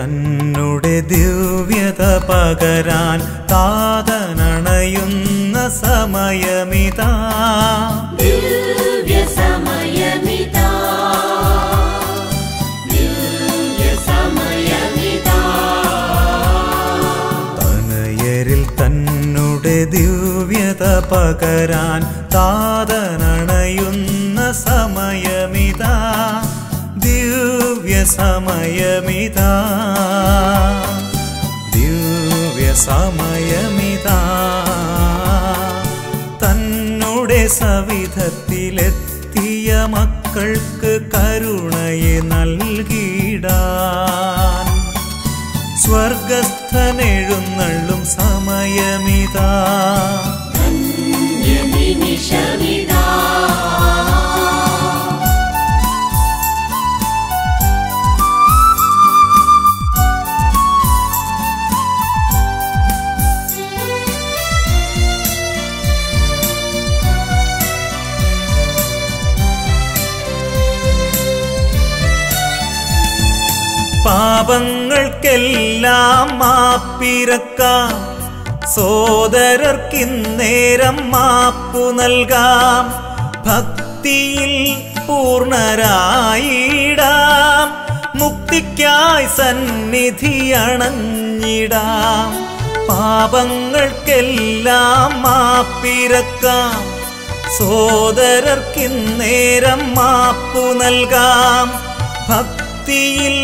തന്നെ ദിവ്യത പകരാൻ താതനണയുന്ന സമയമിതാ ദിവ്യ സമയമിതാ ദിവ്യ സമയമിതാ തനയരിൽ തന്നെ ദിവ്യത പകരാൻ താതനണയുന്ന സമയമിതാ ദിവ്യ സമയമിതാ ദിവ്യ സമയമിതാ തന്നെ സവിധത്തിലെത്തിയ മക്കൾക്ക് കരുണയെ നൽകിടാൻ സ്വർഗസ്ഥനെഴുന്നള്ളും സമയമിതാ നിമിഷമിതാ പാപങ്ങൾക്കെല്ലാം മാപ്പിരക്കാം സോദരർക്കിന്നേരം മാപ്പു നൽകാം ഭക്തിയിൽ പൂർണരായിടാം മുക്തിക്കായി സന്നിധി അണഞ്ഞിടാം പാപങ്ങൾക്കെല്ലാം മാപ്പിരക്കാം സോദരർക്കിന്നേരം മാപ്പു നൽകാം ഭക്തിയിൽ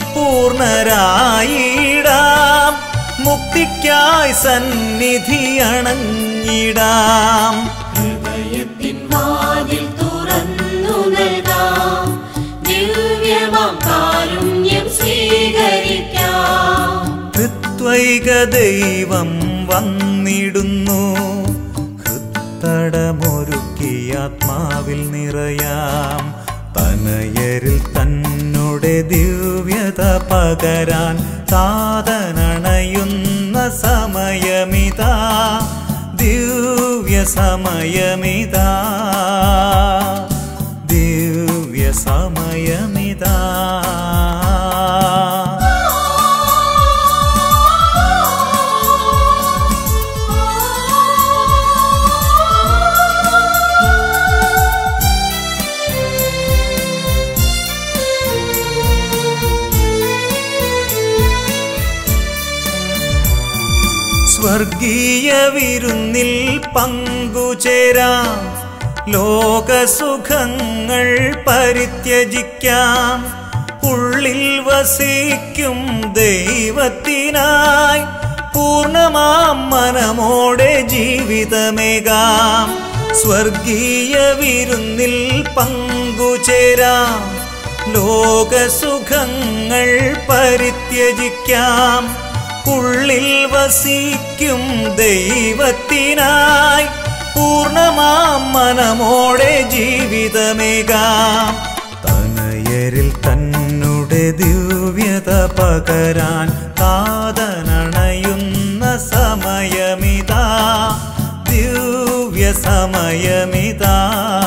പൂർണരായിടാം മുക്തിക്കായി സന്നിധി അണഞ്ഞിടാം ഹൃദയത്തിൻ വാതിൽ തുറന്നു നൽകാം ദിവ്യമാം കാരുണ്യം സ്വീകരിക്കാം ഹൃത്വൈക ദൈവം വന്നിടുന്നു ഹൃത്തടമൊരുക്കി ആത്മാവിൽ നിറയാം തനയരിൽ തന്നെ ദിവ്യത പകരാൻ താതനണയുന്ന സമയമിതാ ദിവ്യ സമയമിതാ ദിവ്യ സമയമിതാ സ്വർഗീയ വിരുന്നിൽ പങ്കുചേരാം ലോകസുഖങ്ങൾ പരിത്യജിക്കാം ഉള്ളിൽ വസിക്കും ദൈവത്തിനായി പൂർണ്ണമാം മനമോടെ ജീവിതമേകാം സ്വർഗീയ വിരുന്നിൽ പങ്കുചേരാം ലോകസുഖങ്ങൾ പരിത്യജിക്കാം ഉള്ളിൽ വസിക്കും ദൈവത്തിനായി പൂർണ്ണമാം മനമോടെ ജീവിതമേകാം തനയരിൽ തന്നെ ദിവ്യത പകരാൻ താതനണയുന്ന സമയമിതാ ദിവ്യ സമയമിതാ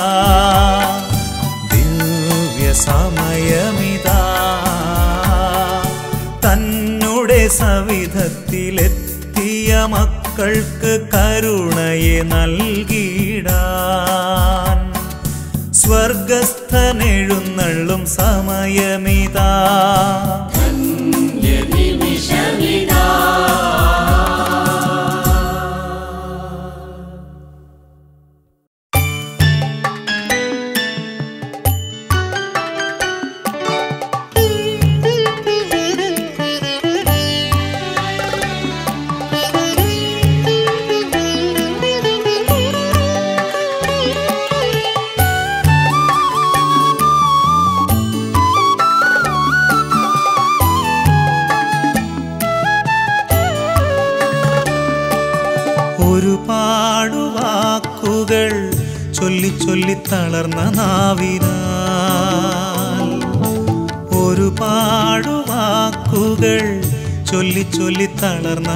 ദിവ്യ സമയമിതാ തന്നെ സവിധത്തിലെത്തിയ മക്കൾക്ക് കരുണയെ നൽകിടാൻ സ്വർഗസ്ഥനെഴുന്നള്ളും സമയമിതാ നിമിഷമിതാ ഒരുപാടു വാക്കുകൾ ചൊല്ലി ചൊല്ലി തളർന്ന നാവിനാൽ ഒരുപാടു വാക്കുകൾ ചൊല്ലി ചൊല്ലി തളർന്ന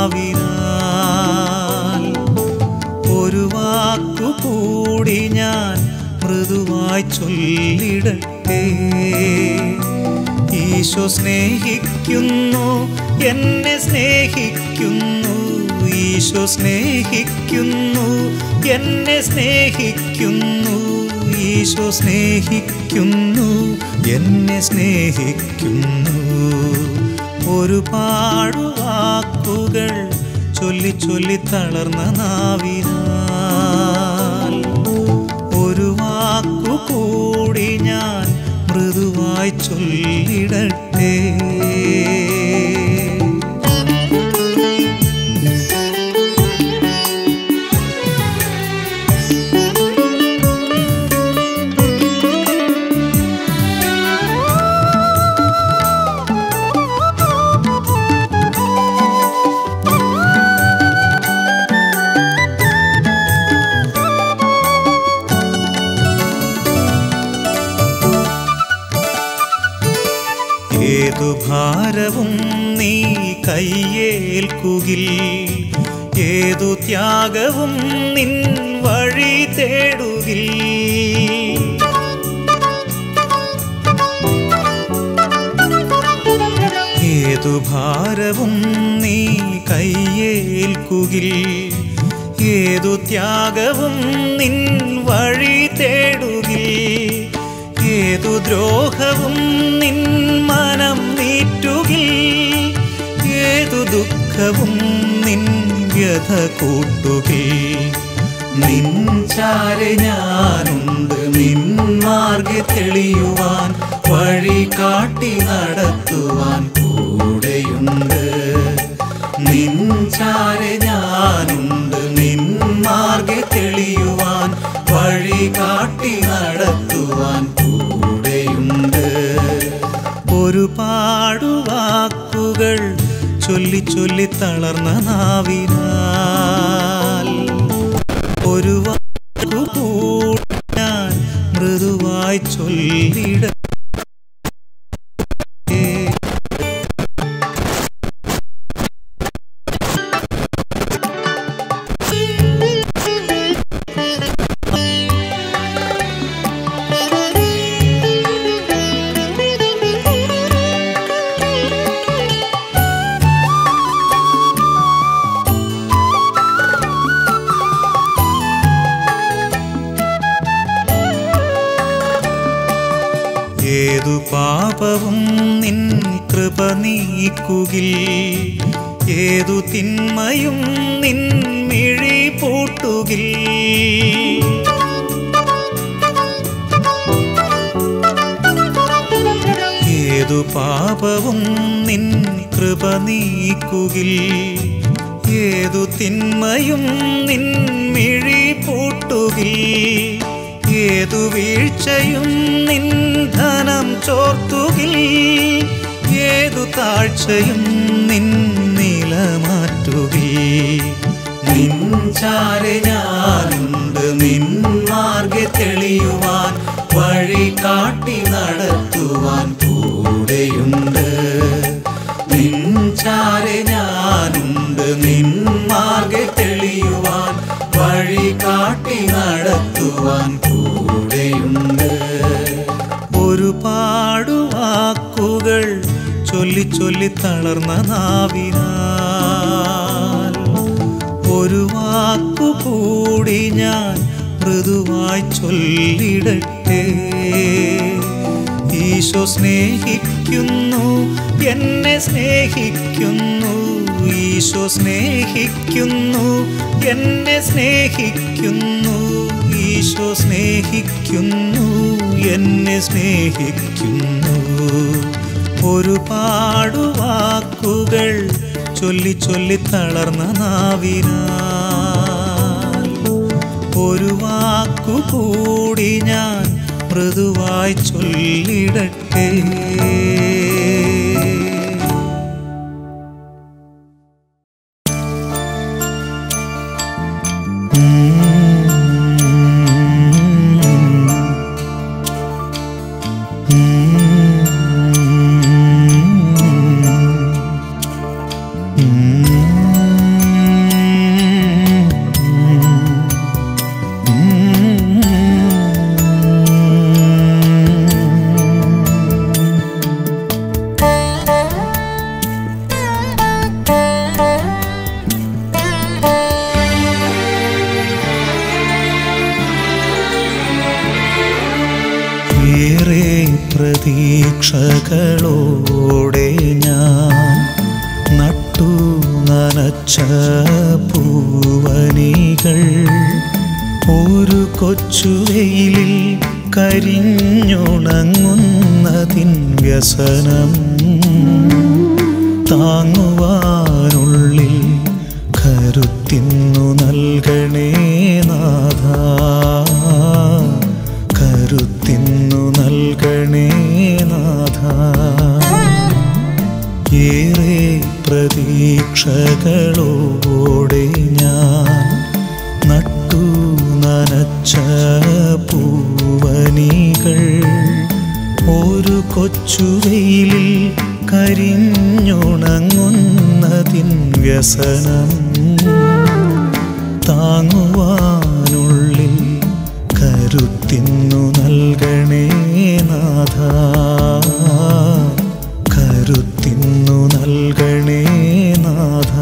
നാവിനാൽ ഒരു വാക്കു കൂടി ഞാൻ മൃദുവായി ചൊല്ലിടട്ടെ ഈ ഈശോ സ്നേഹിക്കുന്നു എന്നെ സ്നേഹിക്കുന്നു ഈശോ സ്നേഹിക്കുന്നു എന്നെ സ്നേഹിക്കുന്നു ഈശോ സ്നേഹിക്കുന്നു എന്നെ സ്നേഹിക്കുന്നു ഒരുപാട് വാക്കുകൾ ചൊല്ലി ചൊല്ലി തളർന്ന നാവിനാൽ ഒരു വാക്കു കൂടി ഞാൻ മൃദുവായി ചൊല്ലിടട്ടെ ഏതു ഭാരവും നീ കയ്യേൽക്കുകിൽ ഏതു ത്യാഗവും നിൻ വഴി തേടുകിൽ ഏതു ഭാരവും നീ കയ്യേൽക്കുകിൽ ഏതു ത്യാഗവും നിൻ വഴി തേടുകിൽ ഏതു ദ്രോഹവും നിൻ മനം നീറ്റുകിൽ ഏതു ദുഃഖവും നിൻ വ്യഥ കൂട്ടുകിൽ നിൻ ചാരെ ഞാനുണ്ട് നിൻ മാർഗ തെളിയുവാൻ വഴി കാട്ടി നടത്തുവാൻ കൂടെയുണ്ട് നിൻ ചാരെ ഞാനുണ്ട് നിൻ മാർഗ തെളിയുവാൻ വഴി കാട്ടി നടത്തുവാൻ കൂടെയുണ്ട് ഒരുപാട് വാക്കുകൾ ചൊല്ലി ചൊല്ലി തളർന്ന നാവിനാൽ ഒരു വാക്കു കൂടി ഞാൻ മൃദുവായി ചൊല്ലിട ഏതു പാപവും നിൻ കൃപ നീക്കുകിൽ ഏതു തിന്മയും നിൻ മിഴി പൂട്ടുകിൽ ഏതു പാപവും നിൻ കൃപ നീക്കുകിൽ ഏതു തിന്മയും നിൻ മിഴി പൂട്ടുകിൽ ഏതു വീഴ്ചയും നിൻ ധനം ചോർത്തുകിൽ ഏതു താഴ്ചയും നിൻ നില മാറ്റുകിൽ നിൻ ചാരെ ഞാനുണ്ട് നിൻ മാർഗ തെളിയുവാൻ വഴി കാട്ടി നടത്തുവാൻ കൂടെയുണ്ട് നിൻ ചാരെ ഞാനുണ്ട് നിൻ മാർഗ തെളിയുവാൻ വഴി കാട്ടി നടത്തുവാൻ കൂടെയുണ്ട് ഒരുപാട് വാക്കുകൾ ചൊല്ലി ചൊല്ലി തളർന്ന നാവിനാൽ ഒരു വാക്കു കൂടി ഞാൻ മൃദുവായി ചൊല്ലിടട്ടെ ഈശോ സ്നേഹിക്കുന്നു എന്നെ സ്നേഹിക്കുന്നു ഈശോ സ്നേഹിക്കുന്നു എന്നെ സ്നേഹിക്കുന്നു ഈശോ സ്നേഹിക്കുന്നു എന്നെ സ്നേഹിക്കുന്നു ഒരുപാട് വാക്കുകൾ ചൊല്ലി ചൊല്ലി തളർന്ന നാവിനാൽ ഒരു വാക്കു കൂടി ഞാൻ മൃദുവായി ചൊല്ലിടട്ടെ പ്രതീക്ഷകളോടെ ഞാൻ നട്ടു നനച്ച പൂവനികൾ ഒരു കൊച്ചുവെയിലിൽ കരിഞ്ഞുണങ്ങുന്നതിൻ വ്യസനം താങ്ങുവാനുള്ളിൽ കരുത്തിന്നു നൽകണേ നാഥ കരുത്തിന്നു നൽകണേ നാഥ ഏറെ പ്രതീക്ഷകളോടെ ഞാൻ നട്ടു നനച്ച പൂവനികൾ ഒരു കൊച്ചുവെയിലിൽ കരിഞ്ഞുണങ്ങുന്നതിൻ വ്യസനം താങ്ങുവാനുള്ളിൽ കരുത്തിന്നു നൽകണേ നാഥ കരുത്തിന്നു നൽകണേ നാഥ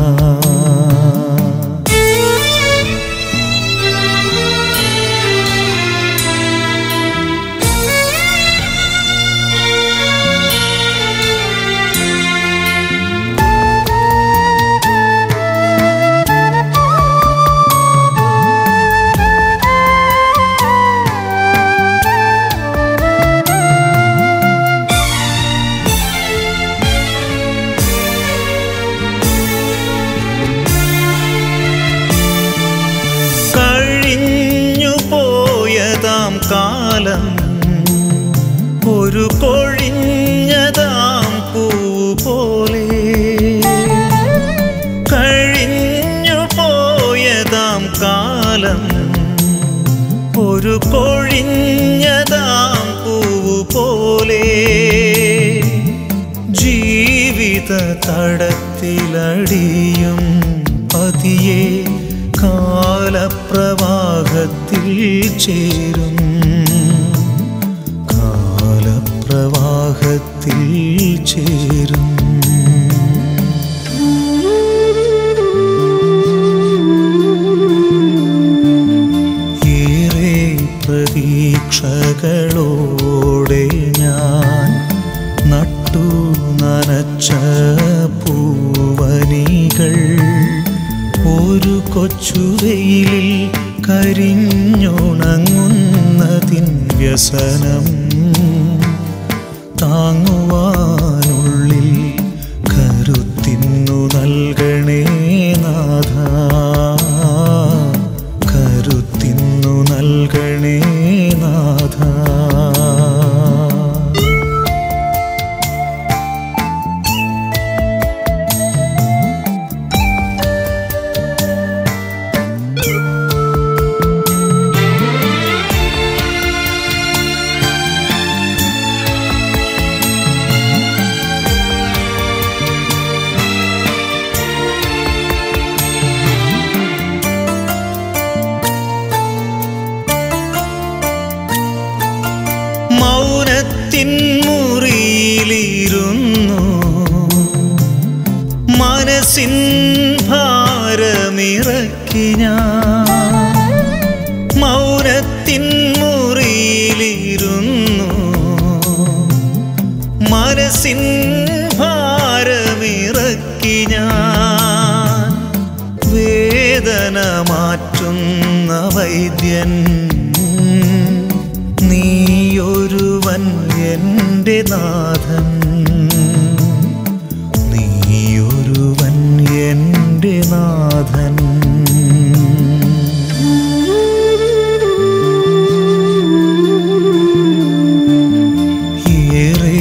കഴിഞ്ഞു പോയതാം കാലം ഒരു കൊഴിഞ്ഞതാം പൂ പോലെ കഴിഞ്ഞു പോയതാം കാലം ഒരു കൊഴിഞ്ഞതാം പൂ പോലെ ജീവിത തടത്തിലടിയും പതിയെ കാലപ്രവാഹത്തിൽ ചേരും കാലപ്രവാഹത്തിൽ ചേരും ഏറെ പ്രതീക്ഷകളോടെ ഞാൻ നട്ടു നനച്ച പൂവനികൾ ഒരു കൊച്ചുവെയിലിൽ കരിഞ്ഞുണങ്ങുന്നതിൻ വ്യസനം താങ്ങുവാനുള്ളിൽ കരുത്തിന്നു നൽകണേ നാഥ കരുത്തിന്നു നൽകണേ നാഥ മൗനത്തിൻ മുറിയിലിരുന്നു മനസ്സിൻ ഭാരമിറക്കി ഞാൻ മൗനത്തിൻ മുറിയിലിരുന്നു മനസ്സിൻ ഭാരമിറക്കി ഞാൻ വേദന മാറ്റുന്ന വൈദ്യൻ നീയൊരുവൻ എൻ്റെ നാഥൻ നീയൊരുവൻ എൻ്റെ നാഥൻ ഏറെ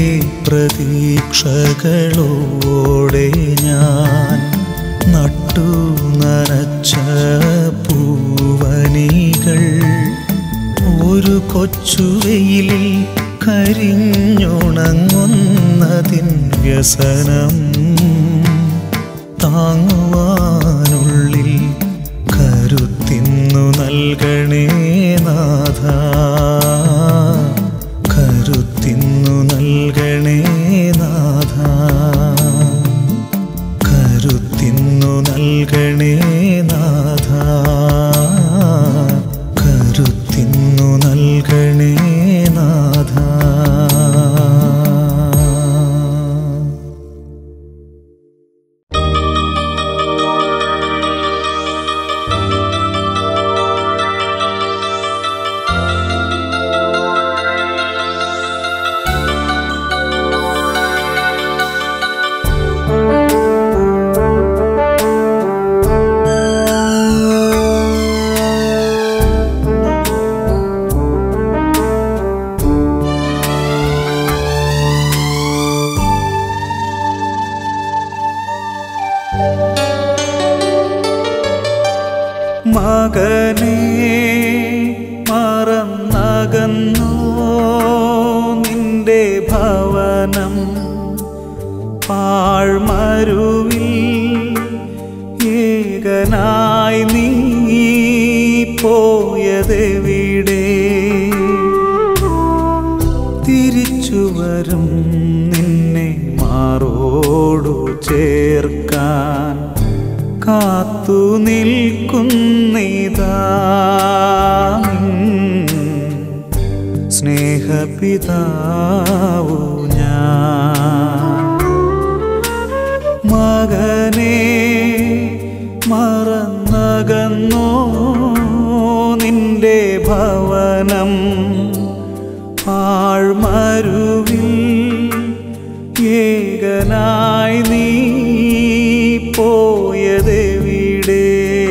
പ്രതീക്ഷകളോടെ ഞാൻ നട്ടു നനച്ച പൂവനികൾ ഒരു കൊച്ചുവെയിലിൽ കരിഞ്ഞുണങ്ങുന്നതിൻ വ്യസനം താങ്ങുവാനുള്ളിൽ കരുത്തിന്നു നൽകണേ നാഥ കരുത്തിന്നു നൽകണേ നാഥ കരുത്തിന്നു നൽകണേ നാഥ കരുത്തിന്നു നൽകണേ നാഥ ഭവനം പാഴ്മരുവിൽ ഏകനായി നീ പോയതെവിടെ തിരിച്ചു വരും നിന്നെ മാറോടു ചേർക്കാൻ കാത്തു നിൽക്കുന്നിതാ സ്നേഹപിതാവു ഞാൻ മകനെ മറന്നകന്നോ നിന്റെ ഭവനം ആഴ്മരുവിൽ ഏകനായി നീ പോയതെവിടെ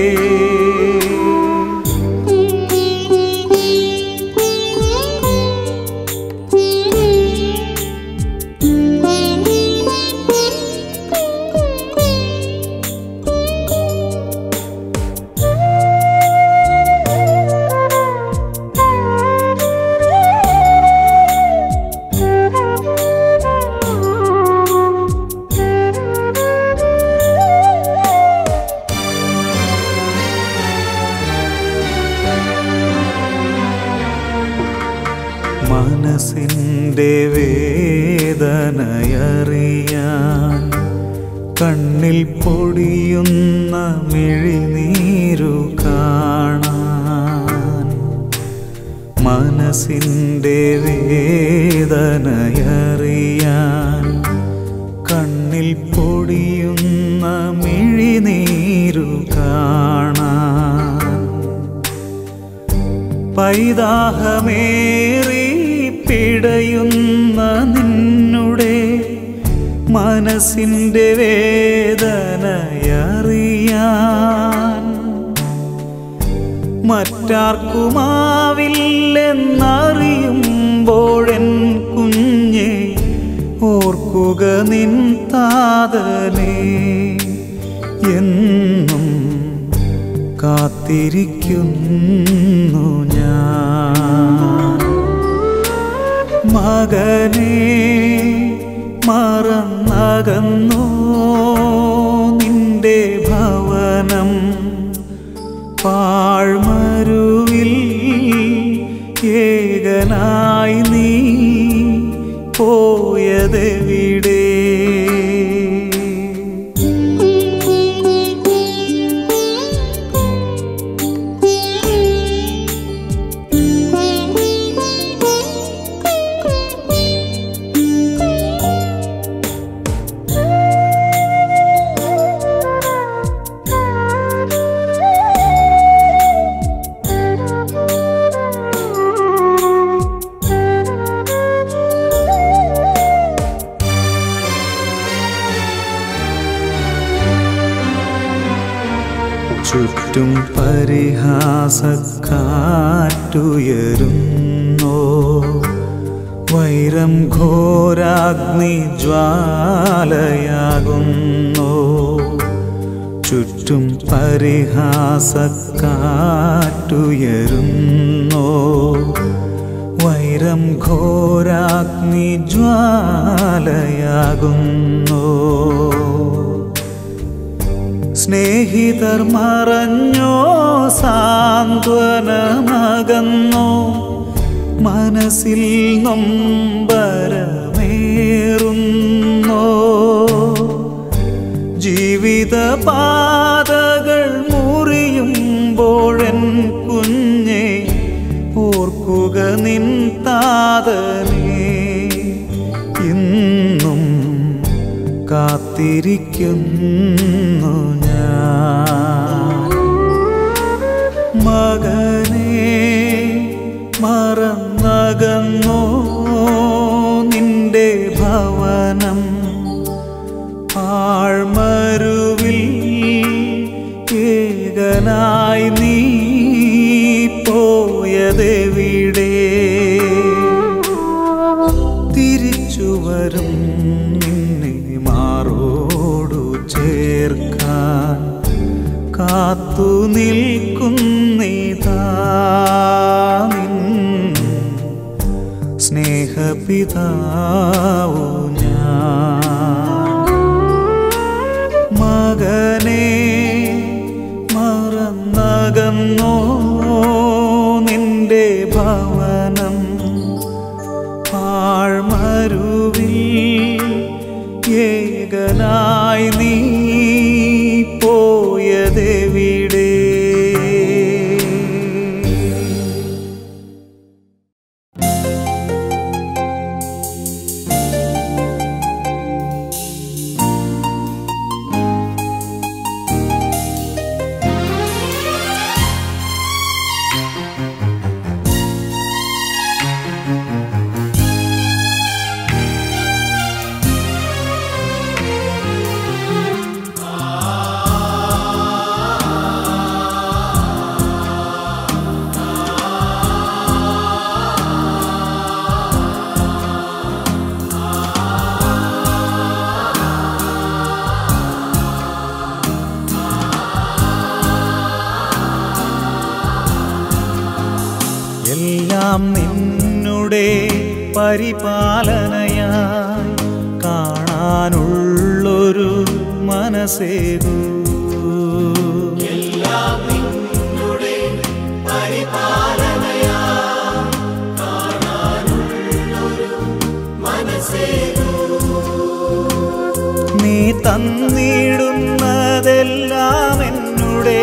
മനസ്സിൻ്റെ വേദനയറിയാൻ കണ്ണിൽ പൊടിയുന്ന മിഴിനീരു കാണാൻ മനസ്സിൻ്റെ വേദനയറിയാൻ കണ്ണിൽ പൊടിയുന്ന മിഴിനീരു കാണാൻ പൈതാഹമേറി പിടയുന്ന നിന്നുടെ മനസ്സിൻ്റെ വേദനയറിയാൻ മറ്റാർക്കുമാവില്ലെന്നറിയുമ്പോഴെൻ കുഞ്ഞെ ഓർക്കുക നിൻ താതനെ എന്നും കാത്തിരിക്കുന്നു ഞാൻ മകനെ മറന്നകന്നോ നിന്റെ ഭവനം പാഴ്മരുവിൽ ഏകനായി നീ പോയതെവിടെ ചുറ്റും പരിഹാസക്കാറ്റുയരുന്നോ വൈരം ഘോരാഗ്നി ജ്വാലയാകുന്നു ചുറ്റും പരിഹാസക്കാറ്റുയരുന്നോ വൈരം ഘോരാഗ്നി ജ്വാലയാകുന്നു സ്നേഹിതർ മറഞ്ഞോ സാന്ത്വനമകന്നോ മനസ്സിൽ നൊമ്പരമേറുന്നോ ജീവിത പാതകൾ മുറിയുമ്പോഴൻ കുഞ്ഞെ ഓർക്കുക നിൻ താതനെ ഇന്നും കാത്തിരിക്കുന്നു ഞാൻ മകനെ മറന്നകന്നോ നിന്റെ ഭവനം ആഴ്മരുവിൽ ഏകനായി നീ പോയതെവിടെ തിരിച്ചു വരും നിന്നെ മാറോടു ചേർക്കാൻ കാത്തു നിൽക്കുന്നിതാ നിൻ സ്നേഹപിതാവു ഞാൻ മകനെ മറന്നകന്നോ നിന്റെ ഭവനം ആഴ്മരുവിൽ ഏകനായി നീ പോയതെവിടെ എല്ലാം നിന്നുടെ പരിപാലനയായി കാണാനുള്ളൊരു മനസ്സേകൂ നീ തന്നിടുന്നതെല്ലാം എന്നുടെ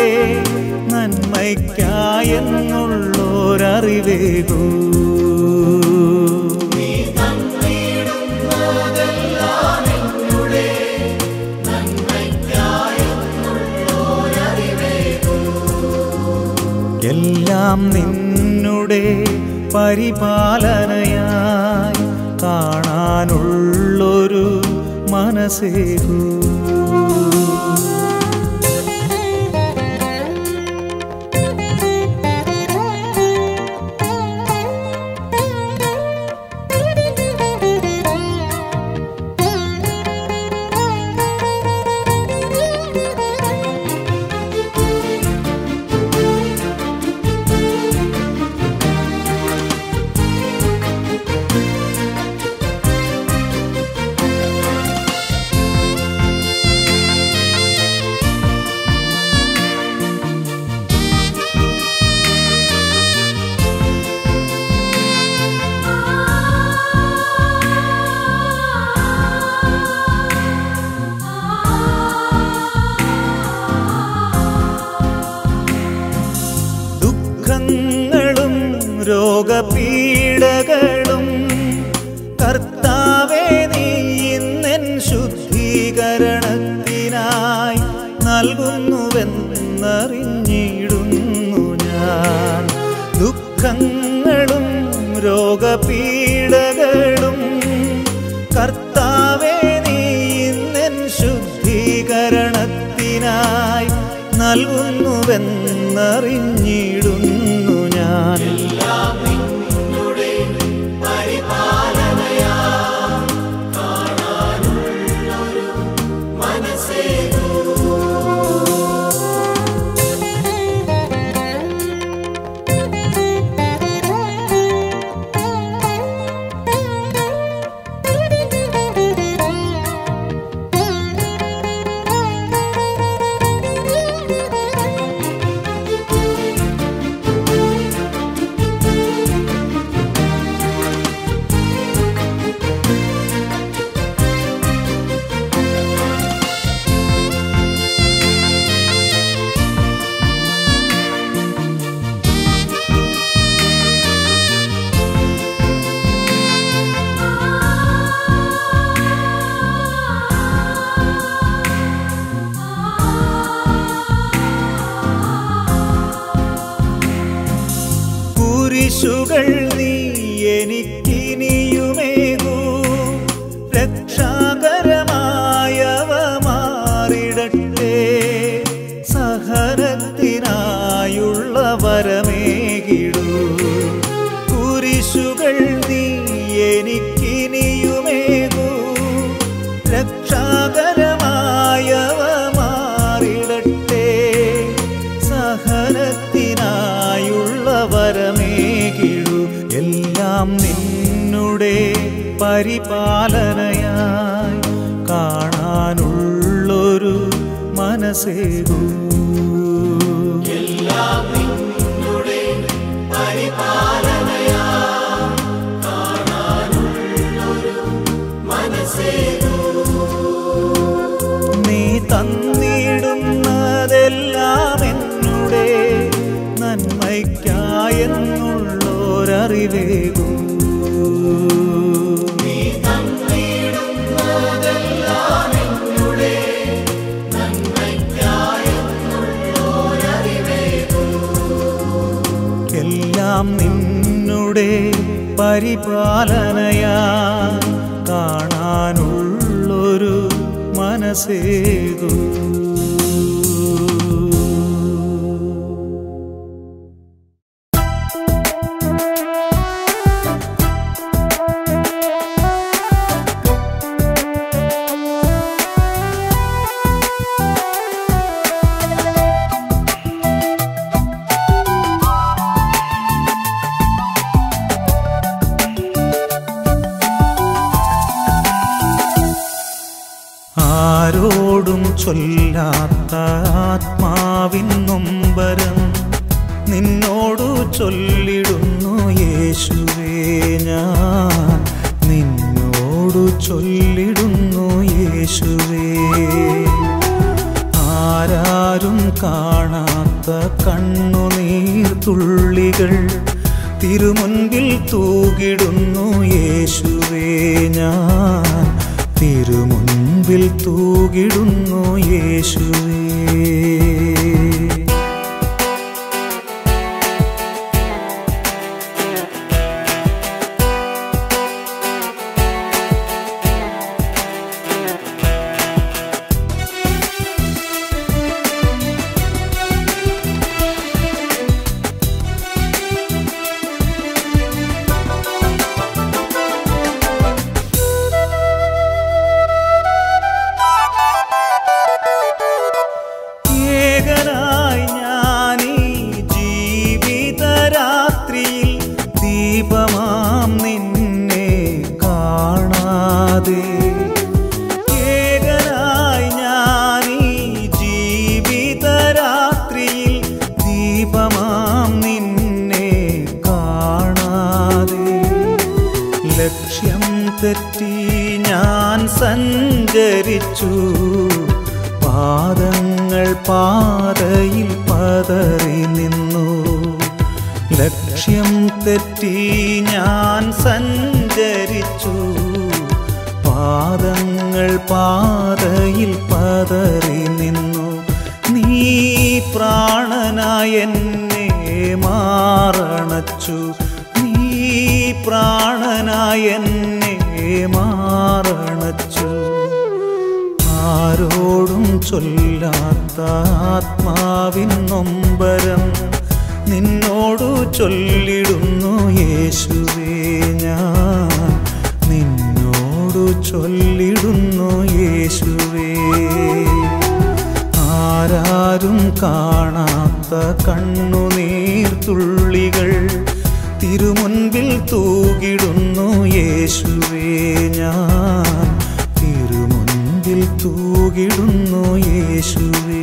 നന്മയ്ക്കായെന്നുള്ളോരറിവേകൂ എല്ലാം നിന്നുടെ പരിപാലനയായി കാണാനുള്ളൊരു മനസ്സേകൂ ദുഃഖങ്ങളും രോഗപീഡകളും കർത്താവേ നീ ഇന്നെൻ ശുദ്ധീകരണത്തിനായി നൽകുന്നുവെന്നറിഞ്ഞിടുന്നു ഞാൻ ദുഃഖങ്ങളും രോഗപീഡകളും കർത്താവേ നീ ഇന്നെൻ ശുദ്ധീകരണത്തിനായി നൽകുന്നുവെന്നറിഞ്ഞിടുന്നു ഞാൻ കുരിശുകൾ നീ എനിക്കിനിയുമേകൂ രക്ഷാകരമായവ മാറിടട്ടെ സഹനത്തിനായുള്ള വരമേകിടൂ കുരിശുകൾ നീ എനിക്കിനിയുമേകൂ രക്ഷാകരമായവ മാറിടട്ടെ സഹനത്തിനായുള്ള വരമേകിടു എല്ലാം നിന്നുടെ നിന്നുടെ പരിപാലനയായി കാണാനുള്ളൊരു മനസ്സേകൂ നീ തന്നിടുന്നതെല്ലാം എന്നുടെ നന്മയ്ക്കായെന്നുള്ളൊരറിവേകൂ എല്ലാം നിന്നുടെ പരിപാലനയാ കാണാനുള്ളൊരു മനസ്സേകൂ ആരോടും ചൊല്ലാത്ത ആത്മാവിൻ നൊമ്പരം നിന്നോടു ചൊല്ലിടുന്നു യേശുവേ ഞാൻ നിന്നോടു ചൊല്ലിടുന്നു യേശുവേ ആരാരും കാണാത്ത കണ്ണുനീർ തുള്ളികൾ തിരുമുൻപിൽ തൂകിടുന്നു യേശുവേ ഞാൻ തിരുമുൻപിൽ തൂകിടുന്നു യേശുവേ ഏകനായി ഞാനീ ജീവിതരാത്രിയിൽ ദീപമാം നിന്നെ കാണാതെ ഏകനായി ഞാനീ ജീവിതരാത്രിയിൽ ദീപമാം നിന്നെ കാണാതെ ലക്ഷ്യം തെറ്റി ഞാൻ സഞ്ചരിച്ചു പാദങ്ങൾ പാതയിൽ പതറി നിന്നു ലക്ഷ്യം തെറ്റി ഞാൻ സഞ്ചരിച്ചു പാദങ്ങൾ പാതയിൽ പതറി നിന്നു നീ പ്രാണനായ എന്നെ മാറണച്ചു നീ പ്രാണനായ എന്നെ മാറണച്ചു ആരോടും ചൊല്ലാത്ത ആത്മാവിൻ നൊമ്പരം നിന്നോടു ചൊല്ലിടുന്നു യേശുവേ ഞാൻ നിന്നോടു ചൊല്ലിടുന്നു യേശുവേ ആരാരും കാണാത്ത കണ്ണുനീർ തുള്ളികൾ തിരുമുൻപിൽ തൂകിടുന്നു യേശുവേ ഞാൻ തിരുമുൻപിൽ തൂകിടുന്നു യേശുവേ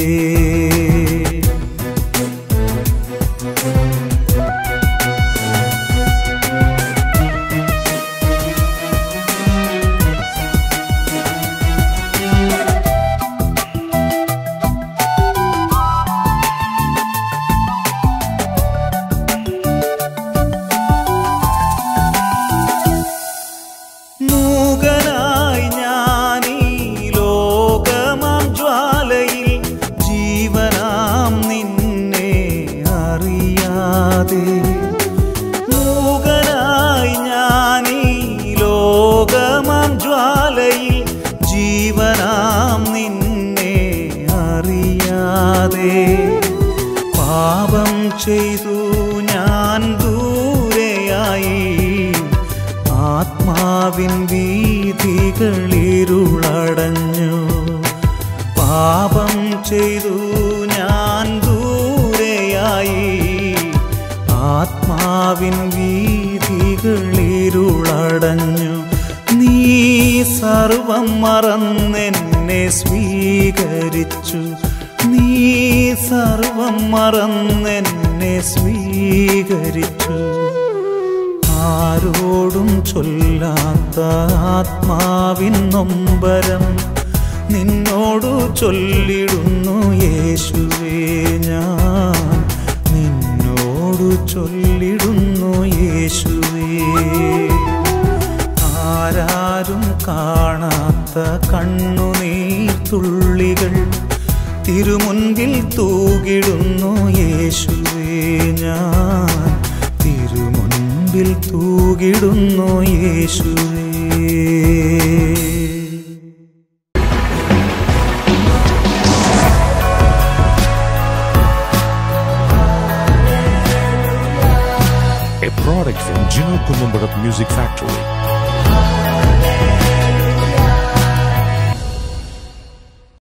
മൂകനായി ഞാനീ ലോകമാം ജ്വാലയിൽ ജീവനാം നിന്നെ അറിയാതെ മൂകനായി ഞാനീ ലോകമാം ജ്വാലയിൽ ജീവനാം നിന്നെ അറിയാതെ പാപം ചെയ്തു ഞാൻ ദൂരെയായി ആത്മാവിൻ വീതികളിരുളടഞ്ഞു പാപം ചെയ്തു ഞാൻ ദൂരെയായി ആത്മാവിൻ വീതികളിരുളടഞ്ഞു ഇരുളടഞ്ഞു നീ സർവം മറന്നെന്നെ സ്വീകരിച്ചു നീ സർവം മറന്നെന്നെ സ്വീകരിച്ചു ആരോടും ചൊല്ലാത്ത ആത്മാവിൻ നൊമ്പരം നിന്നോടു ചൊല്ലിടുന്നു യേശുവേ ഞാൻ നിന്നോടു ചൊല്ലിടുന്നു യേശുവേ ആരാരും കാണാത്ത കണ്ണുനീർ തുള്ളികൾ തിരുമുൻപിൽ തൂകിടുന്നു യേശുവേ ഞാൻ തിരുമുൻപിൽ തൂകിടുന്നു യേശുവേ a product from Gino Columbarat Music Factory.